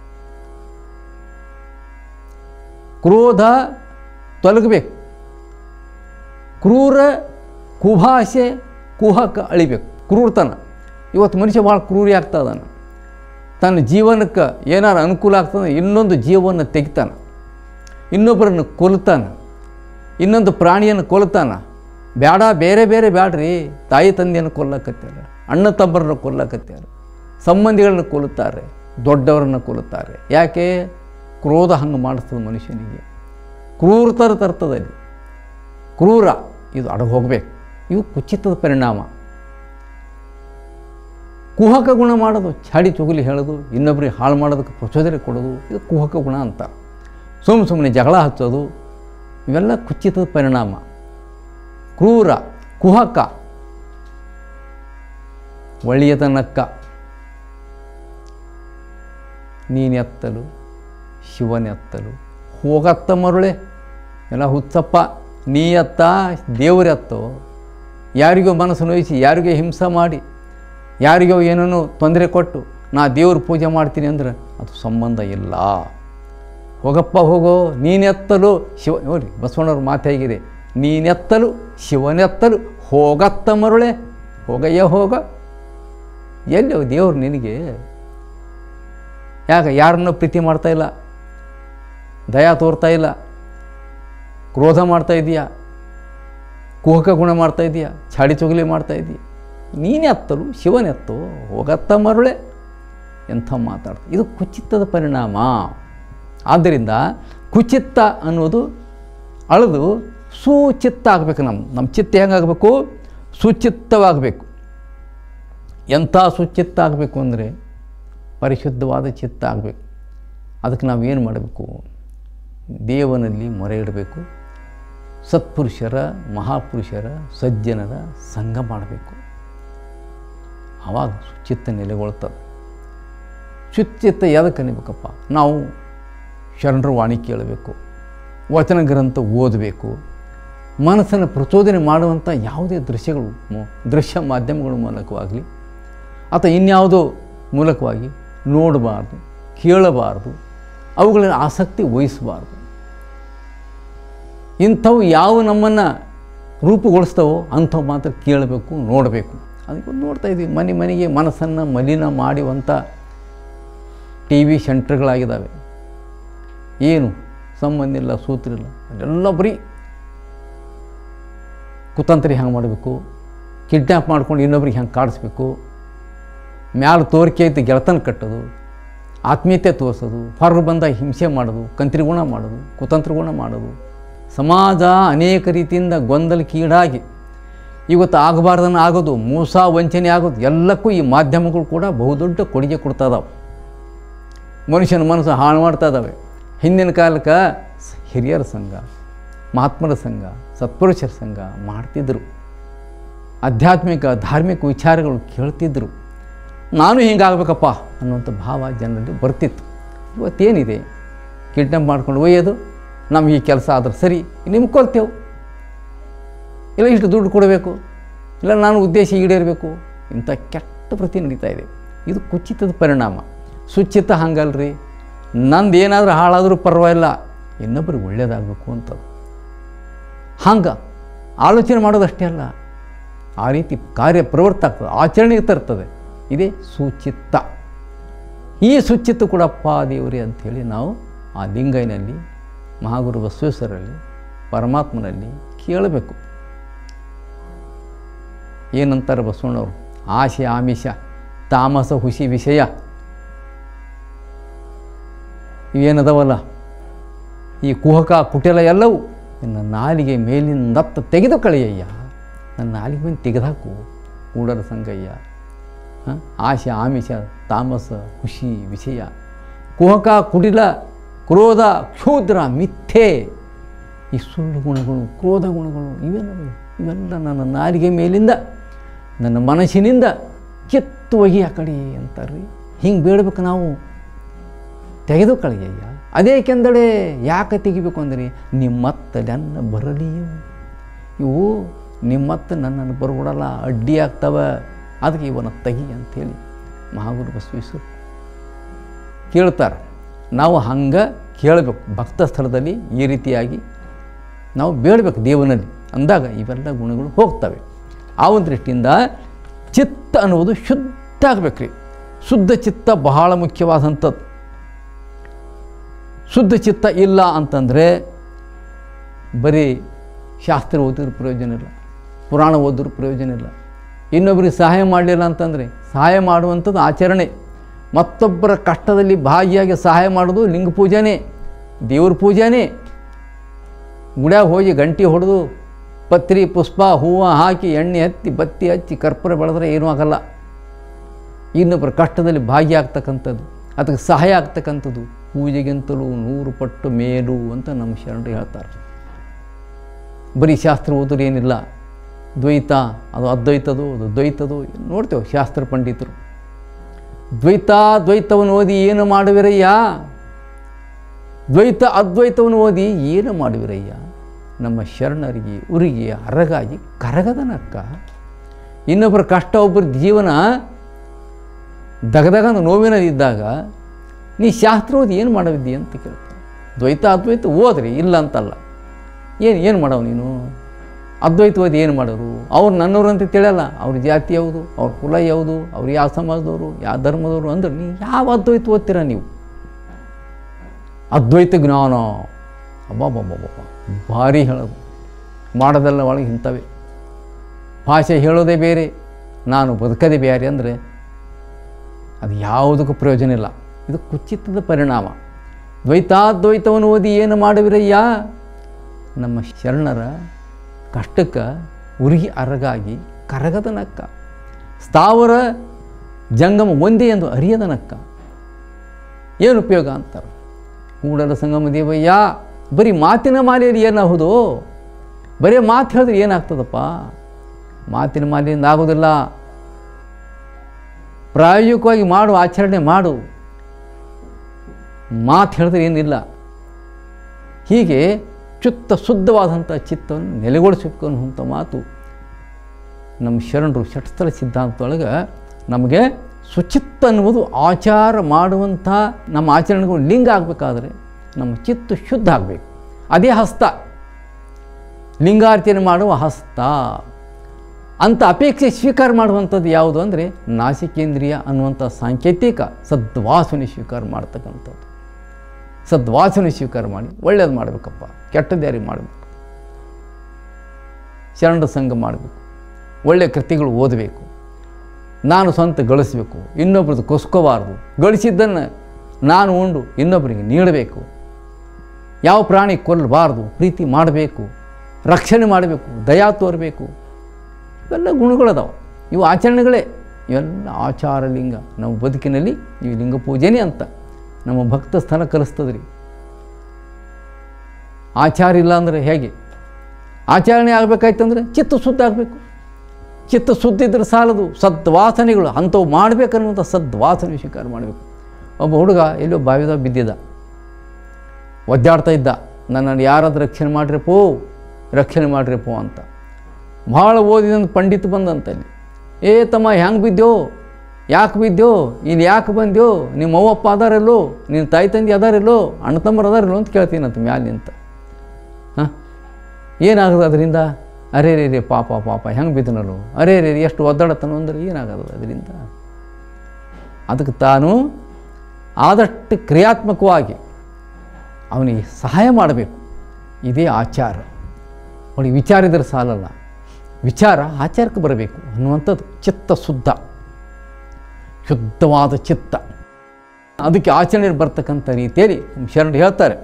ಕ್ರೋಧ ತೊಲಗಬೇಕು ಕ್ರೂರ ಕುಭಾಷೆ ಕುಹಕ ಅಳಿಬೇಕು ಕ್ರೂರತನ ಇವತ್ತು ಮನುಷ್ಯ ಭಾಳ ಕ್ರೂರಿ ಆಗ್ತಾ ಇದ್ದಾನೆ ತನ್ನ ಜೀವನಕ್ಕೆ ಏನಾರು ಅನುಕೂಲ ಆಗ್ತದೆ ಇನ್ನೊಂದು ಜೀವವನ್ನು ತೆಗಿತಾನೆ ಇನ್ನೊಬ್ಬರನ್ನು ಕೊಲ್ತಾನೆ ಇನ್ನೊಂದು ಪ್ರಾಣಿಯನ್ನು ಕೊಲ್ತಾನೆ ಬೇಡ ಬೇರೆ ಬೇರೆ ಬ್ಯಾಡ್ರಿ ತಾಯಿ ತಂದೆಯನ್ನು ಕೊಲ್ಲಕತ್ಯಾರ ಅಣ್ಣ ತಮ್ಮರನ್ನು ಕೊಲ್ಲಕತ್ಯಾರ ಸಂಬಂಧಿಗಳನ್ನ ಕೊಲ್ಲುತ್ತಾರೆ ದೊಡ್ಡವರನ್ನು ಕೊಲ್ಲುತ್ತಾರೆ ಯಾಕೆ ಕ್ರೋಧ ಹಂಗೆ ಮಾಡಿಸ್ತದೆ ಮನುಷ್ಯನಿಗೆ ಕ್ರೂರತರ ತರ್ತದೆ ಅಲ್ಲಿ ಕ್ರೂರ ಇದು ಅಡಗ ಹೋಗಬೇಕು ಇವು ಕುಚಿತದ ಪರಿಣಾಮ ಕುಹಕ ಗುಣ ಮಾಡೋದು ಚಾಡಿ ಚುಗುಲಿ ಹೇಳೋದು ಇನ್ನೊಬ್ಬರಿಗೆ ಹಾಳು ಮಾಡೋದಕ್ಕೆ ಪ್ರಚೋದನೆ ಕೊಡೋದು ಇದು ಕುಹಕ ಗುಣ ಅಂತ ಸುಮ್ಮ ಸುಮ್ಮನೆ ಜಗಳ ಹಚ್ಚೋದು ಇವೆಲ್ಲ ಕುಚಿತದ ಪರಿಣಾಮ ಕ್ರೂರ ಕುಹಕ ಒಳ್ಳೆಯತನಕ್ಕ ನೀನೆತ್ತಲು ಶಿವನೆತ್ತಲು ಹೋಗತ್ತ ಮರುಳೆ ಎಲ್ಲ ಹುಚ್ಚಪ್ಪ ನೀ ಎತ್ತ ದೇವರೆತ್ತೋ ಯಾರಿಗೋ ಮನಸ್ಸು ನೋಯಿಸಿ ಯಾರಿಗೋ ಹಿಂಸೆ ಮಾಡಿ ಯಾರಿಗೋ ಏನೋ ತೊಂದರೆ ಕೊಟ್ಟು ನಾ ದೇವ್ರ ಪೂಜೆ ಮಾಡ್ತೀನಿ ಅಂದ್ರೆ ಅದು ಸಂಬಂಧ ಇಲ್ಲ ಹೋಗಪ್ಪ ಹೋಗೋ ನೀನೆತ್ತಲು ಶಿವ ನೋಡಿ ಬಸವಣ್ಣವ್ರ ಮಾತು ಹೇಗಿದೆ ನೀನೆತ್ತಲು ಶಿವನೆತ್ತಲು ಹೋಗತ್ತ ಮರುಳೆ ಹೋಗಯ್ಯ ಹೋಗ ಎಲ್ಲಿ ದೇವ್ರು ನಿನಗೆ ಯಾಕೆ ಯಾರನ್ನೂ ಪ್ರೀತಿ ಮಾಡ್ತಾ ಇಲ್ಲ ದಯಾ ತೋರ್ತಾ ಇಲ್ಲ ಕ್ರೋಧ ಮಾಡ್ತಾ ಇದೀಯಾ ಕುಹಕ ಗುಣ ಮಾಡ್ತಾ ಇದೀಯಾ ಚಾಡಿ ಚುಗಲಿ ಮಾಡ್ತಾ ಇದೀಯ ನೀನೇ ಎತ್ತಲು ಶಿವನೆತ್ತು ಹೋಗತ್ತ ಮರುಳೆ ಎಂಥ ಮಾತಾಡ್ತ ಇದು ಕುಚಿತ್ತದ ಪರಿಣಾಮ ಆದ್ದರಿಂದ ಕುಚಿತ್ತ ಅನ್ನೋದು ಅಳೆದು ಸುಚಿತ್ತ ಆಗಬೇಕು ನಮ್ಮ ನಮ್ಮ ಚಿತ್ತ ಹೆಂಗಾಗಬೇಕು ಸುಚಿತ್ತವಾಗಬೇಕು ಎಂಥ ಸುಚಿತ್ತ ಆಗಬೇಕು ಅಂದರೆ ಪರಿಶುದ್ಧವಾದ ಚಿತ್ತ ಆಗಬೇಕು ಅದಕ್ಕೆ ನಾವು ಏನು ಮಾಡಬೇಕು ದೇವನಲ್ಲಿ ಮೊರೆ ಇಡಬೇಕು ಸತ್ಪುರುಷರ ಮಹಾಪುರುಷರ ಸಜ್ಜನರ ಸಂಘ ಮಾಡಬೇಕು ಆವಾಗ ಸುಚಿತ್ತ ನೆಲೆಗೊಳ್ತದೆ ಸುಚಿತ್ತ ಯಾವುದಕ್ಕೆ ಅನಿಬೇಕಪ್ಪ ನಾವು ಶರಣರ ವಾಣಿ ಕೇಳಬೇಕು ವಚನ ಗ್ರಂಥ ಓದಬೇಕು ಮನಸ್ಸನ್ನು ಪ್ರಚೋದನೆ ಮಾಡುವಂಥ ಯಾವುದೇ ದೃಶ್ಯಗಳು ಮು- ದೃಶ್ಯ ಮಾಧ್ಯಮಗಳ ಮೂಲಕವಾಗಲಿ ಅಥವಾ ಇನ್ಯಾವುದೋ ಮೂಲಕವಾಗಿ ನೋಡಬಾರ್ದು ಕೇಳಬಾರ್ದು ಅವುಗಳಲ್ಲಿ ಆಸಕ್ತಿ ವಹಿಸಬಾರ್ದು ಇಂಥವು ಯಾವ ನಮ್ಮನ್ನು ರೂಪುಗೊಳಿಸ್ತಾವೋ ಅಂಥವು ಮಾತ್ರ ಕೇಳಬೇಕು ನೋಡಬೇಕು ಅದಕ್ಕೆ ನೋಡ್ತಾ ಇದ್ವಿ ಮನೆ ಮನೆಗೆ ಮನಸ್ಸನ್ನು ಮಲಿನ ಮಾಡುವಂಥ ಟಿ ವಿ ಸೆಂಟ್ರ್ಗಳಾಗಿದ್ದಾವೆ ಏನು ಸಂಬಂಧ ಇಲ್ಲ ಸೂತ್ರ ಇಲ್ಲ ಅದೆಲ್ಲ ಬರೀ ಕುತಂತ್ರಿ ಹೆಂಗೆ ಮಾಡಬೇಕು ಕಿಡ್ನ್ಯಾಪ್ ಮಾಡ್ಕೊಂಡು ಇನ್ನೊಬ್ರಿಗೆ ಹೆಂಗೆ ಕಾಡಿಸ್ಬೇಕು ಮ್ಯಾಲ ತೋರಿಕೆ ಐತಿ ಗೆಳತನ ಕಟ್ಟೋದು ಆತ್ಮೀಯತೆ ತೋರಿಸೋದು ಹೊರಗೆ ಬಂದಾಗ ಹಿಂಸೆ ಮಾಡೋದು ಕಂತ್ರಿಗುಣ ಮಾಡೋದು ಕುತಂತ್ರಗುಣ ಮಾಡೋದು ಸಮಾಜ ಅನೇಕ ರೀತಿಯಿಂದ ಗೊಂದಲಕ್ಕೀಡಾಗಿ ಇವತ್ತು ಆಗಬಾರ್ದನ್ನು ಆಗೋದು ಮೋಸ ವಂಚನೆ ಆಗೋದು ಎಲ್ಲಕ್ಕೂ ಈ ಮಾಧ್ಯಮಗಳು ಕೂಡ ಬಹುದೊಡ್ಡ ಕೊಡುಗೆ ಕೊಡ್ತಾ ಇದಾವೆ ಮನುಷ್ಯನ ಮನಸ್ಸು ಹಾಳು ಮಾಡ್ತಾ ಇದ್ದಾವೆ ಹಿಂದಿನ ಕಾಲಕ್ಕೆ ಸ್- ಹಿರಿಯರ ಸಂಘ ಮಹಾತ್ಮರ ಸಂಘ ಸತ್ಪುರುಷರ ಸಂಘ ಮಾಡ್ತಿದ್ದರು ಆಧ್ಯಾತ್ಮಿಕ ಧಾರ್ಮಿಕ ವಿಚಾರಗಳು ಕೇಳ್ತಿದ್ದರು ನಾನು ಹಿಂಗಾಗಬೇಕಪ್ಪ ಅನ್ನುವಂಥ ಭಾವ ಜನರಲ್ಲಿ ಬರ್ತಿತ್ತು ಇವತ್ತೇನಿದೆ ಕಿಡ್ನಾಪ್ ಮಾಡ್ಕೊಂಡು ಒಯ್ಯೋದು ನಮಗೆ ಈ ಕೆಲಸ ಆದ್ರೆ ಸರಿ ನಿಮ್ಗೆ ಕೊಲ್ತೇವೆ ಇಲ್ಲ ಇಷ್ಟು ದುಡ್ಡು ಕೊಡಬೇಕು ಇಲ್ಲ ನಾನು ಉದ್ದೇಶ ಈಡೇರಬೇಕು ಇಂಥ ಕೆಟ್ಟ ಪ್ರತಿ ನಡೀತಾ ಇದೆ ಇದು ಕುಚಿತದ ಪರಿಣಾಮ ಸುಚಿತ ಹಂಗಲ್ರಿ ನಂದು ಏನಾದರೂ ಹಾಳಾದರೂ ಪರವಾಗಿಲ್ಲ ಇನ್ನೊಬ್ಬರಿಗೆ ಒಳ್ಳೇದಾಗಬೇಕು ಅಂತದು ಹಂಗೆ ಆಲೋಚನೆ ಮಾಡೋದಷ್ಟೇ ಅಲ್ಲ ಆ ರೀತಿ ಕಾರ್ಯ ಪ್ರವೃತ್ತ ಆಗ್ತದೆ ಆಚರಣೆಗೆ ತರ್ತದೆ ಇದೇ ಸುಚಿತ್ತ ಈ ಸುಚಿತ್ತು ಕೊಡಪ್ಪ ದೇವರೇ ಅಂಥೇಳಿ ನಾವು ಆ ಲಿಂಗೈನಲ್ಲಿ ಮಹಾಗುರು ಬಸವೇಶ್ವರಲ್ಲಿ ಪರಮಾತ್ಮನಲ್ಲಿ ಕೇಳಬೇಕು ಏನಂತಾರೆ ಬಸವಣ್ಣವರು ಆಶೆ ಆಮಿಷ ತಾಮಸ ಹುಸಿ ವಿಷಯ ಇವೇನದವಲ್ಲ ಈ ಕುಹಕ ಕುಟೆಲ ಎಲ್ಲವೂ ನನ್ನ ನಾಲಿಗೆ ಮೇಲಿಂದತ್ತ ತೆಗೆದು ಕಳೆಯಯ್ಯ ನನ್ನ ನಾಲಿಗೆ ಮೇಲೆ ತೆಗೆದಾಕು ಕೂಡರ ಸಂಗಯ್ಯ ಹ? ಆಶೆ ಆಮಿಷ ತಾಮಸ ಖುಷಿ ವಿಷಯ ಕುಹಕ ಕುಟಿಲ ಕ್ರೋಧ ಕ್ಷೂದ್ರ ಮಿಥ್ಯೆ ಈ ಸುಳ್ಳು ಗುಣಗಳು ಕ್ರೋಧ ಗುಣಗಳು ಇವೆಲ್ಲವೇ ಇವೆಲ್ಲ ನನ್ನ ನಾಲಿಗೆ ಮೇಲಿಂದ ನನ್ನ ಮನಸ್ಸಿನಿಂದ ಕಿತ್ತು ಒಗಿ ಆ ಕಡೆ ಅಂತಾರೆ ಹಿಂಗೆ ಬೇಡಬೇಕು ನಾವು ತೆಗೆದು ಕಳೆಯಯ್ಯ ಅದೇಕೆಂದಡೆ ಯಾಕೆ ತೆಗಿಬೇಕು ಅಂದರೆ ನಿಮ್ಮತ್ತ ನನ್ನ ಬರಲಿಯು ಇವು ನಿಮ್ಮತ್ತ ನನ್ನನ್ನು ಬರ್ಬಿಡಲ್ಲ ಅಡ್ಡಿ ಆಗ್ತವೆ ಅದಕ್ಕೆ ಇವನ ತೆಗಿ ಅಂಥೇಳಿ ಮಹಾಗುರು ಬಸವೇಶ್ವರ ಕೇಳ್ತಾರೆ ನಾವು ಹಂಗೆ ಕೇಳಬೇಕು ಭಕ್ತ ಸ್ಥಳದಲ್ಲಿ ಈ ರೀತಿಯಾಗಿ ನಾವು ಬೇಡಬೇಕು ದೇವನಲ್ಲಿ ಅಂದಾಗ ಇವೆಲ್ಲ ಗುಣಗಳು ಹೋಗ್ತವೆ ಆ ಒಂದು ದೃಷ್ಟಿಯಿಂದ ಚಿತ್ತ ಅನ್ನುವುದು ಶುದ್ಧ ಆಗಬೇಕ್ರಿ ಶುದ್ಧ ಚಿತ್ತ ಬಹಳ ಮುಖ್ಯವಾದಂಥದ್ದು ಶುದ್ಧ ಚಿತ್ತ ಇಲ್ಲ ಅಂತಂದರೆ ಬರೀ ಶಾಸ್ತ್ರ ಓದಿದ್ರು ಪ್ರಯೋಜನ ಇಲ್ಲ ಪುರಾಣ ಓದಿದ್ರು ಪ್ರಯೋಜನ ಇಲ್ಲ ಇನ್ನೊಬ್ಬರಿಗೆ ಸಹಾಯ ಮಾಡಲಿಲ್ಲ ಅಂತಂದರೆ ಸಹಾಯ ಮಾಡುವಂಥದ್ದು ಆಚರಣೆ ಮತ್ತೊಬ್ಬರ ಕಷ್ಟದಲ್ಲಿ ಭಾಗಿಯಾಗಿ ಸಹಾಯ ಮಾಡೋದು ಲಿಂಗ ಪೂಜೆನೇ ದೇವ್ರ ಪೂಜೆನೇ ಗುಡ್ಯಾಗ ಹೋಗಿ ಗಂಟೆ ಹೊಡೆದು ಪತ್ರಿ ಪುಷ್ಪ ಹೂವು ಹಾಕಿ ಎಣ್ಣೆ ಹತ್ತಿ ಬತ್ತಿ ಹಚ್ಚಿ ಕರ್ಪೂರ ಬೆಳೆದ್ರೆ ಏನೂ ಆಗಲ್ಲ ಇನ್ನೊಬ್ಬರ ಕಷ್ಟದಲ್ಲಿ ಭಾಗಿಯಾಗ್ತಕ್ಕಂಥದ್ದು ಅದಕ್ಕೆ ಸಹಾಯ ಆಗ್ತಕ್ಕಂಥದ್ದು ಪೂಜೆಗಿಂತಲೂ ನೂರು ಪಟ್ಟು ಮೇಲು ಅಂತ ನಮ್ಮ ಶರಣರು ಹೇಳ್ತಾರೆ ಬರೀ ಶಾಸ್ತ್ರ ಓದೋರು ಏನಿಲ್ಲ ದ್ವೈತ ಅದು ಅದ್ವೈತದು ಅದು ದ್ವೈತದು ನೋಡ್ತೇವೆ ಶಾಸ್ತ್ರ ಪಂಡಿತರು ದ್ವೈತ ದ್ವೈತವನ್ನು ಓದಿ ಏನು ಮಾಡುವಿರಯ್ಯ ದ್ವೈತ ಅದ್ವೈತವನ್ನು ಓದಿ ಏನು ಮಾಡುವಿರಯ್ಯ ನಮ್ಮ ಶರಣರಿಗೆ ಉರಿಗೆ ಅರಗಾಗಿ ಕರಗದನಕ್ಕ ಇನ್ನೊಬ್ಬರ ಕಷ್ಟ ಒಬ್ಬರ ಜೀವನ ದಗದಗಂದು ನೋವಿನಲ್ಲಿದ್ದಾಗ ನೀ ಶಾಸ್ತ್ರ ಓದಿ ಏನು ಮಾಡವಿದ್ದಿ ಅಂತ ಕೇಳ್ತಾರೆ ದ್ವೈತ ಅದ್ವೈತ ಓದ್ರಿ ಇಲ್ಲ ಅಂತಲ್ಲ ಏನು ಏನು ಮಾಡವು ನೀನು ಅದ್ವೈತ ಓದಿ ಏನು ಮಾಡೋರು ಅವ್ರು ನನ್ನವರು ಅಂತ ತಿಳಿಯಲ್ಲ ಅವ್ರ ಜಾತಿ ಯಾವುದು ಅವ್ರ ಕುಲ ಯಾವುದು ಅವ್ರು ಯಾವ ಸಮಾಜದವರು ಯಾವ ಧರ್ಮದವರು ಅಂದ್ರೆ ನೀವು ಯಾವ ಅದ್ವೈತ ಓದ್ತೀರ ನೀವು ಅದ್ವೈತ ಜ್ಞಾನ ಅಬ್ಬಬ್ಬಬ್ಬಬ್ಬ ಭಾರಿ ಹೇಳೋದು ಮಾಡೋದೆಲ್ಲ ಒಳಗೆ ಇಂಥವೇ ಭಾಷೆ ಹೇಳೋದೇ ಬೇರೆ ನಾನು ಬದುಕದೇ ಬೇರೆ ಅಂದರೆ ಅದು ಯಾವುದಕ್ಕೂ ಪ್ರಯೋಜನ ಇಲ್ಲ ಇದು ಕುಚಿತದ ಪರಿಣಾಮ ದ್ವೈತಾದ್ವೈತವನ್ನು ಓದಿ ಏನು ಮಾಡುವಿರಯ್ಯ ನಮ್ಮ ಶರಣರ ಕಷ್ಟಕ್ಕೆ ಉರುಗಿ ಅರಗಾಗಿ ಕರಗದನಕ್ಕ ಸ್ಥಾವರ ಜಂಗಮ ಒಂದೇ ಎಂದು ಅರಿಯದನಕ್ಕ ಏನು ಉಪಯೋಗ ಅಂತಾರೆ ಕೂಡಲ ಸಂಗಮ ದೇವಯ್ಯ ಬರೀ ಮಾತಿನ ಮಾಲೆಯಲ್ಲಿ ಏನಾಗೋದು ಬರೀ ಮಾತು ಹೇಳಿದ್ರೆ ಏನಾಗ್ತದಪ್ಪ ಮಾತಿನ ಮಾಲೆಯಿಂದ ಆಗೋದಿಲ್ಲ ಪ್ರಾಯೋಗಿಕವಾಗಿ ಮಾಡು ಆಚರಣೆ ಮಾಡು ಮಾತು ಹೇಳಿದ್ರೆ ಏನಿಲ್ಲ ಹೀಗೆ ಚುತ್ತ ಶುದ್ಧವಾದಂಥ ಚಿತ್ತವನ್ನು ನೆಲೆಗೊಳಿಸಬೇಕು ಅನ್ನುವಂಥ ಮಾತು ನಮ್ಮ ಶರಣರು ಷಟ್ಸ್ಥಳ ಸಿದ್ಧಾಂತದೊಳಗೆ ನಮಗೆ ಸುಚಿತ್ತ ಅನ್ನುವುದು ಆಚಾರ ಮಾಡುವಂಥ ನಮ್ಮ ಆಚರಣೆಗಳು ಲಿಂಗ ಆಗಬೇಕಾದ್ರೆ ನಮ್ಮ ಚಿತ್ತ ಶುದ್ಧ ಆಗಬೇಕು ಅದೇ ಹಸ್ತ ಲಿಂಗಾರ್ಚನೆ ಮಾಡುವ ಹಸ್ತ ಅಂತ ಅಪೇಕ್ಷೆ ಸ್ವೀಕಾರ ಮಾಡುವಂಥದ್ದು ಯಾವುದು ಅಂದರೆ ನಾಸಿಕೇಂದ್ರಿಯ ಅನ್ನುವಂಥ ಸಾಂಕೇತಿಕ ಸದ್ವಾಸನೆ ಸ್ವೀಕಾರ ಮಾಡ್ತಕ್ಕಂಥದ್ದು ಸದ್ವಾಸನೆ ಸ್ವೀಕಾರ ಮಾಡಿ ಒಳ್ಳೇದು ಮಾಡಬೇಕಪ್ಪ ಕೆಟ್ಟದ್ದು ಯಾರಿಗೆ ಮಾಡಬೇಕು ಶರಣ ಸಂಘ ಮಾಡಬೇಕು ಒಳ್ಳೆಯ ಕೃತಿಗಳು ಓದಬೇಕು ನಾನು ಸ್ವಂತ ಗಳಿಸಬೇಕು ಇನ್ನೊಬ್ರದ್ದು ಕೊಸ್ಕೋಬಾರ್ದು ಗಳಿಸಿದ್ದನ್ನು ನಾನು ಉಂಡು ಇನ್ನೊಬ್ಬರಿಗೆ ನೀಡಬೇಕು ಯಾವ ಪ್ರಾಣಿ ಕೊಲ್ಲಬಾರ್ದು ಪ್ರೀತಿ ಮಾಡಬೇಕು ರಕ್ಷಣೆ ಮಾಡಬೇಕು ದಯಾ ತೋರಬೇಕು ಇವೆಲ್ಲ ಗುಣಗಳದಾವ ಇವು ಆಚರಣೆಗಳೇ ಇವೆಲ್ಲ ಆಚಾರ ಲಿಂಗ ನಮ್ಮ ಬದುಕಿನಲ್ಲಿ ಈ ಲಿಂಗ ಪೂಜೆನೇ ಅಂತ ನಮ್ಮ ಭಕ್ತ ಸ್ಥಳ ಕಲಿಸ್ತದ್ರಿ ಆಚಾರ ಇಲ್ಲ ಅಂದರೆ ಹೇಗೆ ಆಚರಣೆ ಆಗಬೇಕಾಯ್ತಂದ್ರೆ ಚಿತ್ತ ಶುದ್ಧ ಆಗಬೇಕು ಚಿತ್ತ ಶುದ್ಧ ಇದ್ರೆ ಸಾಲದು ಸದ್ವಾಸನೆಗಳು ಅಂಥವು ಮಾಡಬೇಕನ್ನುವಂಥ ಸದ್ವಾಸನೆ ಸ್ವೀಕಾರ ಮಾಡಬೇಕು ಒಬ್ಬ ಹುಡುಗ ಎಲ್ಲೋ ಬಾವಿದಾಗ ಬಿದ್ದಿದ್ದ ಒದ್ದಾಡ್ತಾ ಇದ್ದ ನನ್ನನ್ನು ಯಾರಾದ್ರೂ ರಕ್ಷಣೆ ಮಾಡ್ರಿಪೋ ರಕ್ಷಣೆ ಮಾಡ್ರಿಪೋ ಅಂತ ಭಾಳ ಓದಿದಂತ ಪಂಡಿತ ಬಂದಂತಲ್ಲಿ ಏ ತಮ್ಮ ಹೆಂಗೆ ಬಿದ್ದೋ ಯಾಕೆ ಬಿದ್ದೋ ಇಲ್ಲಿ ಯಾಕೆ ಬಂದ್ಯೋ ನಿಮ್ಮ ಅವ್ವಪ್ಪ ಅದಾರಲ್ಲೋ ನಿನ್ನ ತಾಯಿ ತಂದೆ ಅದಾರಲ್ಲೋ ಅಣ್ಣ ತಮ್ಮರು ಅದಾರಲ್ಲೋ ಅಂತ ಕೇಳ್ತೀನಂತ ಮ್ಯಾಲೆ ನಿಂತ ಹಾಂ ಏನಾಗೋದು ಅದರಿಂದ ಅರೇ ರೇ ರೇ ಪಾಪ ಪಾಪ ಹೆಂಗೆ ಬಿದ್ದನಲ್ಲೋ ಅರೇ ರೇ ಎಷ್ಟು ಒದ್ದಾಡತನೋ ಅಂದ್ರೆ ಏನಾಗೋದು ಅದರಿಂದ ಅದಕ್ಕೆ ತಾನು ಆದಷ್ಟು ಕ್ರಿಯಾತ್ಮಕವಾಗಿ ಅವನಿಗೆ ಸಹಾಯ ಮಾಡಬೇಕು ಇದೇ ಆಚಾರ ನೋಡಿ ವಿಚಾರಿದ್ರೆ ಸಾಲಲ್ಲ ವಿಚಾರ ಆಚಾರಕ್ಕೆ ಬರಬೇಕು ಅನ್ನುವಂಥದ್ದು ಚಿತ್ತ ಶುದ್ಧ ಶುದ್ಧವಾದ ಚಿತ್ತ ಅದಕ್ಕೆ ಆಚರಣೆಗೆ ಬರ್ತಕ್ಕಂಥ ರೀತಿಯಲ್ಲಿ ನಮ್ಮ ಶರಣರು ಹೇಳ್ತಾರೆ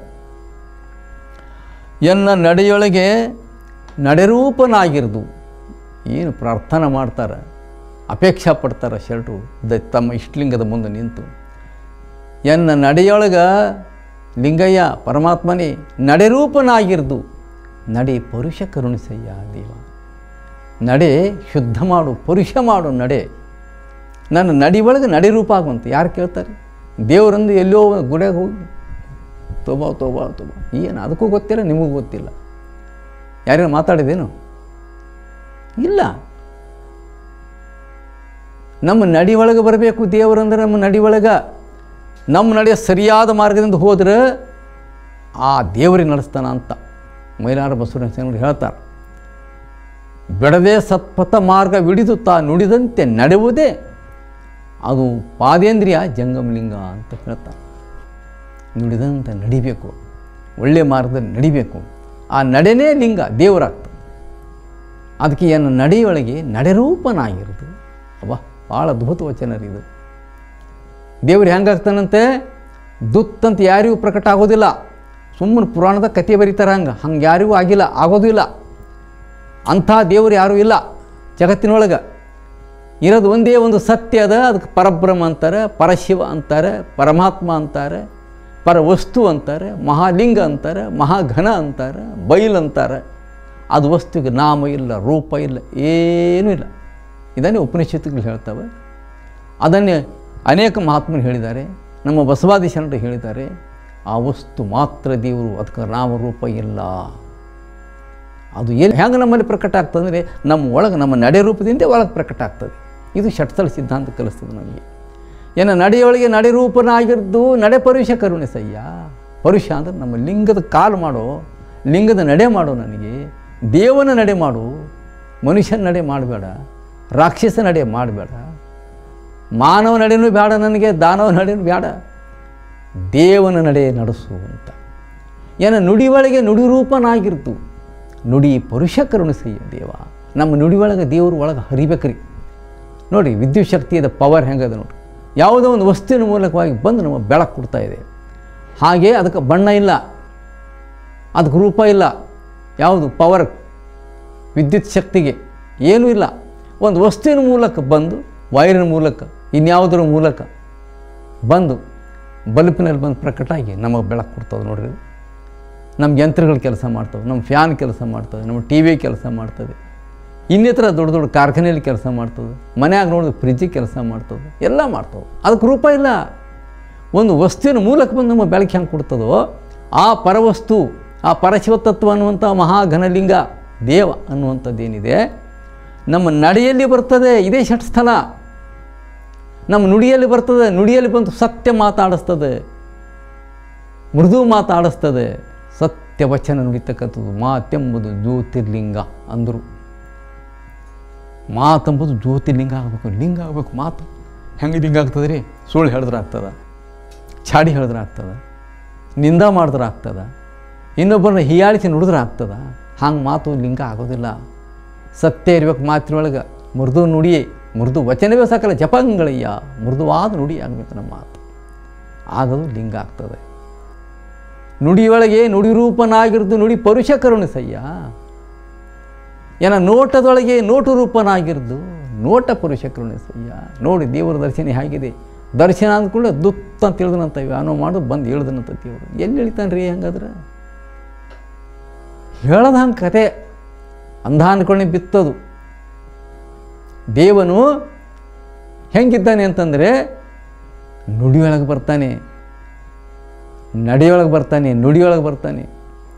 ಎನ್ನ ನಡೆಯೊಳಗೆ ನಡೆರೂಪನಾಗಿರ್ದು ಏನು ಪ್ರಾರ್ಥನೆ ಮಾಡ್ತಾರೆ ಅಪೇಕ್ಷಾ ಪಡ್ತಾರೆ ಶರಣರು ದ ತಮ್ಮ ಇಷ್ಟಲಿಂಗದ ಮುಂದೆ ನಿಂತು ಎನ್ನ ನಡೆಯೊಳಗ ಲಿಂಗಯ್ಯ ಪರಮಾತ್ಮನೇ ನಡೆರೂಪನಾಗಿರ್ದು ನಡೆ ಪರುಷ ಕರುಣಿಸಯ್ಯ ದೇವ ನಡೆ ಶುದ್ಧ ಮಾಡು ಪರುಷ ಮಾಡು ನಡೆ ನನ್ನ ನಡಿ ಒಳಗೆ ನಡೆ ರೂಪ ಆಗುವಂತ ಯಾರು ಕೇಳ್ತಾರೆ ದೇವರಂದು ಎಲ್ಲೋ ಗುಡಿಯಾಗ ಹೋಗಿ ತೋಬಾ ತೋಬಾ ತೋಬಾ ಏನು ಅದಕ್ಕೂ ಗೊತ್ತಿಲ್ಲ ನಿಮಗೂ ಗೊತ್ತಿಲ್ಲ ಯಾರ್ಯಾರು ಮಾತಾಡಿದೇನು ಇಲ್ಲ ನಮ್ಮ ನಡಿ ಒಳಗೆ ಬರಬೇಕು ದೇವರಂದ್ರೆ ನಮ್ಮ ನಡಿ ಒಳಗೆ ನಮ್ಮ ನಡೆ ಸರಿಯಾದ ಮಾರ್ಗದಿಂದ ಹೋದ್ರೆ ಆ ದೇವರಿಗೆ ನಡೆಸ್ತಾನ ಅಂತ ಮೈಲಾರ ಬಸವರಾಜ ಹೇಳ್ತಾರೆ ಬೆಡದೆ ಸತ್ಪಥ ಮಾರ್ಗವಿಡಿದು ತಾ ನುಡಿದಂತೆ ನಡೆಯುವುದೇ ಅದು ಪಾದೇಂದ್ರಿಯ ಜಂಗಮಲಿಂಗ ಅಂತ ಹೇಳ್ತಾರೆ ನುಡಿದಂತೆ ನಡಿಬೇಕು ಒಳ್ಳೆಯ ಮಾರ್ಗದಲ್ಲಿ ನಡಿಬೇಕು ಆ ನಡೆನೇ ಲಿಂಗ ದೇವರಾಗ್ತದೆ ಅದಕ್ಕೆ ಏನು ನಡೆಯೊಳಗೆ ನಡೆರೂಪನಾಗಿರೋದು ಅವ ಭಾಳ ಅದ್ಭುತ ವಚನ ರೀ ಇದು ದೇವ್ರು ಹೆಂಗಾಗ್ತಾನಂತೆ ದುತ್ತಂತ ಯಾರಿಗೂ ಪ್ರಕಟ ಆಗೋದಿಲ್ಲ ಸುಮ್ಮನೆ ಪುರಾಣದ ಕತೆ ಬರೀತಾರೆ ಹಂಗೆ ಹಂಗೆ ಯಾರಿಗೂ ಆಗಿಲ್ಲ ಆಗೋದಿಲ್ಲ ಅಂಥ ದೇವರು ಯಾರೂ ಇಲ್ಲ ಜಗತ್ತಿನೊಳಗೆ ಇರೋದು ಒಂದೇ ಒಂದು ಸತ್ಯ ಅದ ಅದಕ್ಕೆ ಪರಬ್ರಹ್ಮ ಅಂತಾರೆ ಪರಶಿವ ಅಂತಾರೆ ಪರಮಾತ್ಮ ಅಂತಾರೆ ಪರವಸ್ತು ಅಂತಾರೆ ಮಹಾಲಿಂಗ ಅಂತಾರೆ ಮಹಾಘನ ಅಂತಾರೆ ಬೈಲ್ ಅಂತಾರೆ ಅದು ವಸ್ತುವಿಗೆ ನಾಮ ಇಲ್ಲ ರೂಪ ಇಲ್ಲ ಏನೂ ಇಲ್ಲ ಇದನ್ನೇ ಉಪನಿಷತ್ತುಗಳು ಹೇಳ್ತವೆ ಅದನ್ನೇ ಅನೇಕ ಮಹಾತ್ಮರು ಹೇಳಿದ್ದಾರೆ ನಮ್ಮ ಬಸವಾದಿ ಶರಣರು ಹೇಳಿದ್ದಾರೆ ಆ ವಸ್ತು ಮಾತ್ರ ದೇವರು ಅದಕ್ಕೆ ನಾಮರೂಪ ಇಲ್ಲ ಅದು ಎಲ್ಲಿ ಹೆಂಗೆ ನಮ್ಮಲ್ಲಿ ಪ್ರಕಟ ಆಗ್ತದೆ ಅಂದರೆ ನಮ್ಮ ಒಳಗೆ ನಮ್ಮ ನಡೆ ರೂಪದಿಂದ ಒಳಗೆ ಪ್ರಕಟ ಆಗ್ತದೆ ಇದು ಷಟ್ಸ್ಥಳ ಸಿದ್ಧಾಂತ ಕಲಿಸ್ತದೆ ನಮಗೆ ಏನ ನಡೆಯೊಳಗೆ ನಡೆ ರೂಪನಾಗಿರ್ದು ನಡೆ ಪರುಷ ಕರುಣಿಸಯ್ಯ ಪರುಷ ಅಂದ್ರೆ ನಮ್ಮ ಲಿಂಗದ ಕಾಲು ಮಾಡೋ ಲಿಂಗದ ನಡೆ ಮಾಡು ನನಗೆ ದೇವನ ನಡೆ ಮಾಡು ಮನುಷ್ಯನ ನಡೆ ಮಾಡಬೇಡ ರಾಕ್ಷಸ ನಡೆ ಮಾಡಬೇಡ ಮಾನವ ನಡೆನೂ ಬೇಡ ನನಗೆ ದಾನವ ನಡೆನೂ ಬೇಡ ದೇವನ ನಡೆ ನಡೆಸು ಅಂತ ಏನ ನುಡಿ ಒಳಗೆ ನುಡಿ ರೂಪನಾಗಿರ್ತು ನುಡಿ ಪರುಷ ಕರುಣಿಸಯ್ಯ ದೇವ ನಮ್ಮ ನುಡಿ ಒಳಗೆ ದೇವ್ರ ಒಳಗೆ ಹರಿಬೇಕ್ರಿ ನೋಡಿ ವಿದ್ಯುತ್ ಶಕ್ತಿಯದ ಪವರ್ ಹೆಂಗದ ನೋಡಿ ಯಾವುದೋ ಒಂದು ವಸ್ತುವಿನ ಮೂಲಕವಾಗಿ ಬಂದು ನಮ್ಮ ಬೆಳಕು ಕೊಡ್ತಾ ಇದೆ ಹಾಗೆ ಅದಕ್ಕೆ ಬಣ್ಣ ಇಲ್ಲ ಅದಕ್ಕೆ ರೂಪ ಇಲ್ಲ ಯಾವುದು ಪವರ್ ವಿದ್ಯುತ್ ಶಕ್ತಿಗೆ ಏನೂ ಇಲ್ಲ ಒಂದು ವಸ್ತುವಿನ ಮೂಲಕ ಬಂದು ವೈರಿನ ಮೂಲಕ ಇನ್ಯಾವುದರ ಮೂಲಕ ಬಂದು ಬಲ್ಪಿನಲ್ಲಿ ಬಂದು ಪ್ರಕಟ ಆಗಿ ನಮಗೆ ಬೆಳಕು ಕೊಡ್ತದೆ ನೋಡ್ರಿ ನಮ್ಮ ಯಂತ್ರಗಳು ಕೆಲಸ ಮಾಡ್ತವೆ ನಮ್ಮ ಫ್ಯಾನ್ ಕೆಲಸ ಮಾಡ್ತವೆ ನಮ್ಮ ಟಿ ವಿ ಕೆಲಸ ಮಾಡ್ತದೆ ಇನ್ನಿತರ ದೊಡ್ಡ ದೊಡ್ಡ ಕಾರ್ಖಾನೆಯಲ್ಲಿ ಕೆಲಸ ಮಾಡ್ತದೆ ಮನ್ಯಾಗ ನೋಡಿದ್ರೆ ಫ್ರಿಜ್ಜಿಗೆ ಕೆಲಸ ಮಾಡ್ತದೆ ಎಲ್ಲ ಮಾಡ್ತವೆ ಅದಕ್ಕೆ ರೂಪ ಇಲ್ಲ ಒಂದು ವಸ್ತುವಿನ ಮೂಲಕ ಬಂದು ನಮ್ಮ ಬೆಳಕು ಹೆಂಗೆ ಕೊಡ್ತದೋ ಆ ಪರವಸ್ತು ಆ ಪರಶಿವತತ್ವ ಅನ್ನುವಂಥ ಮಹಾಘನಲಿಂಗ ದೇವ ಅನ್ನುವಂಥದ್ದೇನಿದೆ ನಮ್ಮ ನಡೆಯಲ್ಲಿ ಬರ್ತದೆ ಇದೇ ಷಟ್ಸ್ಥಲ ನಮ್ಮ ನುಡಿಯಲ್ಲಿ ಬರ್ತದೆ ನುಡಿಯಲ್ಲಿ ಬಂದು ಸತ್ಯ ಮಾತಾಡಿಸ್ತದೆ ಮೃದು ಮಾತಾಡಿಸ್ತದೆ ಸತ್ಯ ವಚನ ನುಡಿತಕ್ಕಂಥದ್ದು ಮಾತೆಂಬುದು ಜ್ಯೋತಿರ್ಲಿಂಗ ಅಂದರು ಮಾತೆಂಬುದು ಜ್ಯೋತಿರ್ಲಿಂಗ ಆಗಬೇಕು ಲಿಂಗ ಆಗಬೇಕು ಮಾತು ಹೆಂಗೆ ಲಿಂಗ ಆಗ್ತದೆ ರೀ ಸುಳ್ಳು ಹೇಳಿದ್ರೆ ಆಗ್ತದ ಚಾಡಿ ಹೇಳಿದ್ರೆ ಆಗ್ತದ ನಿಂದ ಮಾಡಿದ್ರೆ ಆಗ್ತದ ಇನ್ನೊಬ್ಬರನ್ನ ಹೀಯಾಳಿಸಿ ನುಡಿದ್ರೆ ಆಗ್ತದ ಹಂಗೆ ಮಾತು ಲಿಂಗ ಆಗೋದಿಲ್ಲ ಸತ್ಯ ಇರ್ಬೇಕು ಮಾತಿನೊಳಗೆ ಮೃದು ನುಡಿಯೇ ಮೃದು ವಚನವೇ ಸಕಲ ಜಪಂಗಳಯ್ಯ ಮೃದುವಾದ ನುಡಿ ಆಗಬೇಕು ನಮ್ಮ ಮಾತು ಆಗೋದು ಲಿಂಗ ಆಗ್ತದೆ ನುಡಿಯೊಳಗೆ ನುಡಿ ರೂಪನಾಗಿರ್ದು ನುಡಿ ಪರುಷ ಕರುಣಿಸಯ್ಯ ಏನ ನೋಟದೊಳಗೆ ನೋಟು ರೂಪನಾಗಿರ್ದು ನೋಟ ಪುರುಷ ಕರುಣಿಸಯ್ಯ ನೋಡಿ ದೇವರ ದರ್ಶನ ಹೇಗಿದೆ ದರ್ಶನ ಅಂದ್ಕೊಳ್ಳೆ ದುತ್ತ ಅಂತ ತಿಳಿದನಂತ ಯಾನೋ ಮಾಡು ಬಂದು ಹೇಳ್ದನಂತ ದೇವರು ಎಲ್ಲಿ ಹೇಳ್ತಾನೆ ರೀ ಹಂಗಾದ್ರೆ ಹೇಳದ ಹಂಗೆ ಕತೆ ಅಂಧ ಅನ್ಕೊಂಡು ಬಿತ್ತದು ದೇವನು ಹೆಂಗಿದ್ದಾನೆ ಅಂತಂದರೆ ನುಡಿಯೊಳಗೆ ಬರ್ತಾನೆ ನಡೆಯೊಳಗೆ ಬರ್ತಾನೆ ನುಡಿಯೊಳಗೆ ಬರ್ತಾನೆ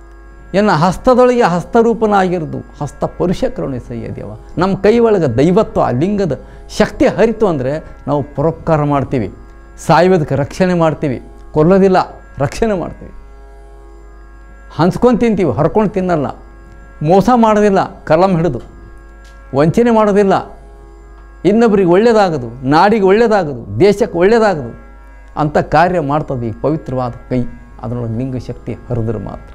ಎನ್ನ ಹಸ್ತದೊಳಗೆ ಹಸ್ತರೂಪನಾಗಿರೋದು ಹಸ್ತ ಪರುಷ ಕರುಣಿಸಯ್ಯ ದೇವ ನಮ್ಮ ಕೈ ಒಳಗೆ ದೈವತ್ವ ಆ ಲಿಂಗದ ಶಕ್ತಿ ಹರಿತು ಅಂದರೆ ನಾವು ಪರೋಪಕಾರ ಮಾಡ್ತೀವಿ ಸಾಯುವುದಕ್ಕೆ ರಕ್ಷಣೆ ಮಾಡ್ತೀವಿ ಕೊಲ್ಲೋದಿಲ್ಲ ರಕ್ಷಣೆ ಮಾಡ್ತೀವಿ ಹಂಚ್ಕೊಂಡು ತಿಂತೀವಿ ಹರ್ಕೊಂಡು ತಿನ್ನಲ್ಲ ಮೋಸ ಮಾಡೋದಿಲ್ಲ ಕಲಂ ಹಿಡಿದು ವಂಚನೆ ಮಾಡೋದಿಲ್ಲ ಇನ್ನೊಬ್ಬರಿಗೆ ಒಳ್ಳೆಯದಾಗದು ನಾಡಿಗೆ ಒಳ್ಳೆಯದಾಗದು ದೇಶಕ್ಕೆ ಒಳ್ಳೆಯದಾಗದು ಅಂಥ ಕಾರ್ಯ ಮಾಡ್ತದೆ ಈ ಪವಿತ್ರವಾದ ಕೈ ಅದರೊಳಗೆ ಲಿಂಗ ಶಕ್ತಿ ಹರಿದ್ರೆ ಮಾತ್ರ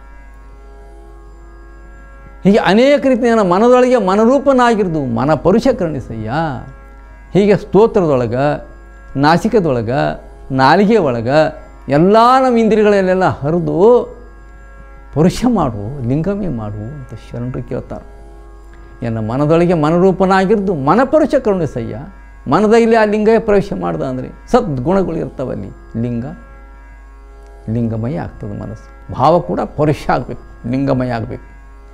ಹೀಗೆ ಅನೇಕ ರೀತಿ ನನ್ನ ಮನದೊಳಗೆ ಮನರೂಪನಾಗಿರ್ದು ಮನ ಪರುಷ ಕರುಣಿಸಯ್ಯ ಹೀಗೆ ಸ್ತೋತ್ರದೊಳಗೆ ನಾಸಿಕದೊಳಗೆ ನಾಲಿಗೆ ಒಳಗೆ ಎಲ್ಲ ನಮ್ಮ ಇಂದ್ರಿಯಗಳಲ್ಲೆಲ್ಲ ಹರಿದು ಪುರುಷ ಮಾಡು ಲಿಂಗಮೇ ಮಾಡು ಅಂತ ಶರಣರು ಕೇಳ್ತಾರೆ ಎನ್ನ ಮನದೊಳಗೆ ಮನರೂಪನಾಗಿರ್ದು ಮನಪರುಷ ಕರುಣಿಸಯ್ಯ ಮನದಲ್ಲಿ ಆ ಲಿಂಗ ಪ್ರವೇಶ ಮಾಡ್ದ ಅಂದರೆ ಸದ್ಗುಣಗಳು ಇರ್ತಾವಲ್ಲಿ ಲಿಂಗ ಲಿಂಗಮಯ ಆಗ್ತದೆ ಮನಸ್ಸು ಭಾವ ಕೂಡ ಪರುಷ ಆಗಬೇಕು ಲಿಂಗಮಯ ಆಗಬೇಕು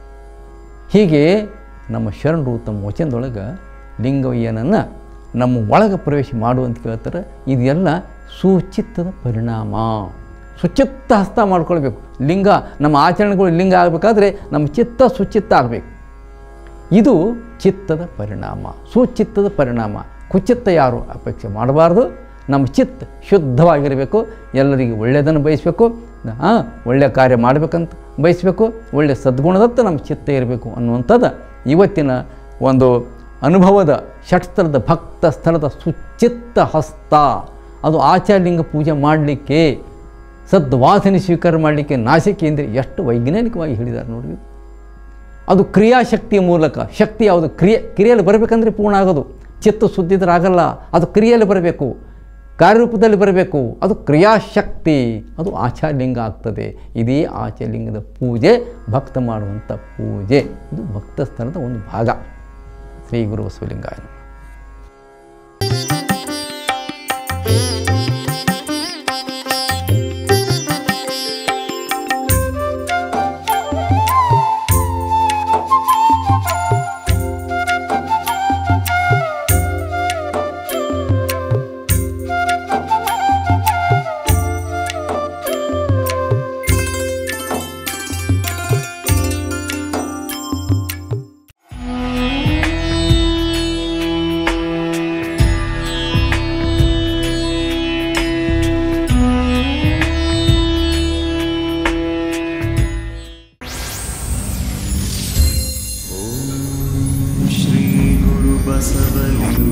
ಹೀಗೆ ನಮ್ಮ ಶರಣರು ತಮ್ಮ ವಚನದೊಳಗೆ ಲಿಂಗವಯ್ಯನನ್ನು ನಮ್ಮ ಒಳಗೆ ಪ್ರವೇಶ ಮಾಡು ಅಂತ ಕೇಳ್ತಾರೆ ಇದೆಲ್ಲ ಸುಚಿತ್ತದ ಪರಿಣಾಮ ಸುಚಿತ್ತ ಹಸ್ತ ಮಾಡ್ಕೊಳ್ಬೇಕು ಲಿಂಗ ನಮ್ಮ ಆಚರಣೆಗಳು ಲಿಂಗ ಆಗಬೇಕಾದ್ರೆ ನಮ್ಮ ಚಿತ್ತ ಸುಚಿತ್ತ ಆಗಬೇಕು ಇದು ಚಿತ್ತದ ಪರಿಣಾಮ ಸುಚಿತ್ತದ ಪರಿಣಾಮ ಕುಚಿತ್ತ ಯಾರು ಅಪೇಕ್ಷೆ ಮಾಡಬಾರ್ದು ನಮ್ಮ ಚಿತ್ತ ಶುದ್ಧವಾಗಿರಬೇಕು ಎಲ್ಲರಿಗೆ ಒಳ್ಳೆಯದನ್ನು ಬಯಸಬೇಕು ಹಾಂ ಒಳ್ಳೆಯ ಕಾರ್ಯ ಮಾಡಬೇಕಂತ ಬಯಸಬೇಕು ಒಳ್ಳೆಯ ಸದ್ಗುಣದತ್ತ ನಮ್ಮ ಚಿತ್ತ ಇರಬೇಕು ಅನ್ನುವಂಥದ್ದು ಇವತ್ತಿನ ಒಂದು ಅನುಭವದ ಷಟ್ಸ್ಥಳದ ಭಕ್ತ ಸ್ಥಳದ ಸುಚಿತ್ತ ಹಸ್ತ ಅದು ಆಚಾರ್ಯಲಿಂಗ ಪೂಜೆ ಮಾಡಲಿಕ್ಕೆ ಸದ್ವಾಸನೆ ಸ್ವೀಕಾರ ಮಾಡಲಿಕ್ಕೆ ನಾಸಿಕೆ ಅಂದರೆ ಎಷ್ಟು ವೈಜ್ಞಾನಿಕವಾಗಿ ಹೇಳಿದ್ದಾರೆ ನೋಡಿ ಅದು ಕ್ರಿಯಾಶಕ್ತಿಯ ಮೂಲಕ ಶಕ್ತಿ ಯಾವುದು ಕ್ರಿಯೆ ಕ್ರಿಯೆಯಲ್ಲಿ ಬರಬೇಕಂದ್ರೆ ಪೂರ್ಣ ಆಗೋದು ಚಿತ್ತ ಸುದ್ದಿದ್ರೆ ಆಗಲ್ಲ ಅದು ಕ್ರಿಯೆಯಲ್ಲಿ ಬರಬೇಕು ಕಾರ್ಯರೂಪದಲ್ಲಿ ಬರಬೇಕು ಅದು ಕ್ರಿಯಾಶಕ್ತಿ ಅದು ಆಚಾರ್ಯಲಿಂಗ ಆಗ್ತದೆ ಇದೇ ಆಚಾರ್ಯಲಿಂಗದ ಪೂಜೆ ಭಕ್ತ ಮಾಡುವಂಥ ಪೂಜೆ ಇದು ಭಕ್ತ ಸ್ಥಳದ ಒಂದು ಭಾಗ ಶ್ರೀ ಗುರು ಬಸವಲಿಂಗಾಯ ನಮಃ. श्रीगुरुबसवलिङ्ग